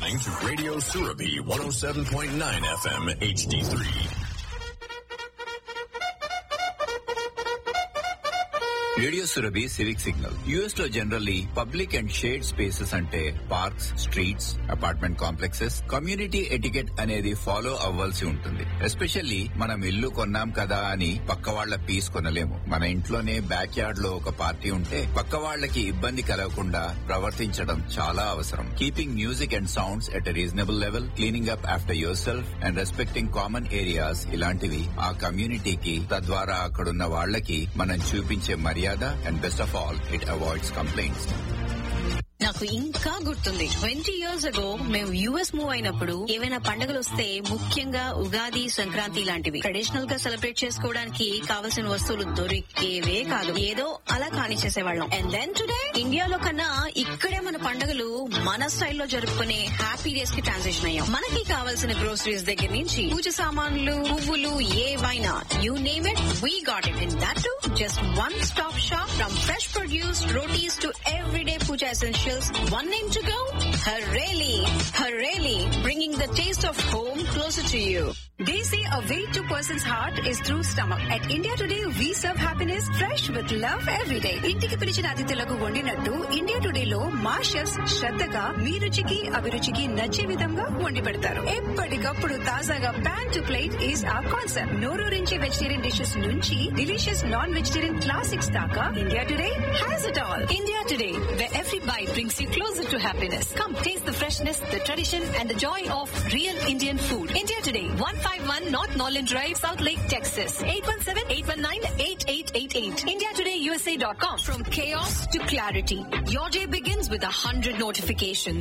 listening to Radio Surabi 107.9 FM HD3. Radio Surabhi civic signal US లో generally public and shade spaces అంటే parks streets apartment complexes community etiquette అనేది follow అవ్వాల్సి ఉంటుంది especially మనం ఇల్లు కొన్నాం కదా అని పక్క వాళ్ల పీస్ కొనలేము మన ఇంట్లోనే బ్యాక్ యార్డ్ లో ఒక పార్టీ ఉంటే పక్క వాళ్లకి ఇబ్బంది కలగకుండా ప్రవర్తించడం చాలా అవసరం keeping music and sounds at reasonable level cleaning up after yourself and respecting common areas ఇలాంటివి ఆ కమ్యూనిటీకి తద్వారా అక్కడున్న వాళ్ళకి మనం చూపించే మర్యాద and best of all it avoids complaints నాకు ఇంకా గుర్తుంది ట్వంటీ ఇయర్స్ అగో మేము యుఎస్ మూవ్ అయినప్పుడు ఏవైనా పండుగలు వస్తే ముఖ్యంగా ఉగాది సంక్రాంతి లాంటివి ట్రెడిషనల్ గా సెలబ్రేట్ చేసుకోవడానికి కావలసిన వస్తువులు దొరికేవే కాదు ఏదో అలా కానిచ్చేసేవాళ్ళం అండ్ దెన్ టుడే ఇండియాలో కన్నా ఇక్కడే మన పండుగలు మన స్టైల్లో జరుపుకునే హ్యాపీ డేస్ కి ట్రాన్సిషన్ అయ్యాం మనకి కావాల్సిన గ్రోసరీస్ దగ్గర నుంచి పూజ సామాన్లు పువ్వులు ఏవైనా you name it we got it in that to just one stop shop from fresh produce rotis to everyday puja essentials. One name to go? Hareli. Hareli, bringing the taste of home closer to you. They say a way to person's heart is through stomach. At India Today, we serve happiness fresh with love every day. ఇంటికి పిలిచిన అతిథులకు వండినట్టు India today లో మా chefs శ్రద్ధగా మీ రుచికి అభిరుచికి నచ్చే విధంగా వండి పెడతారు ఎప్పటికప్పుడు తాజాగా pan to plate is a concept నోరూరించే వెజిటేరియన్ డిషెస్ నుంచి డిలీషియస్ నాన్ వెజిటేరియన్ క్లాసిక్స్ దాకా India Today has it all India Today, where every bite brings you closer to happiness. Come taste the freshness, the tradition, and the joy of real Indian food. India Today, 151 North Norland Drive, South Lake, Texas. 817-819-8888. IndiaTodayUSA.com. From chaos to clarity, your day begins with a hundred notifications.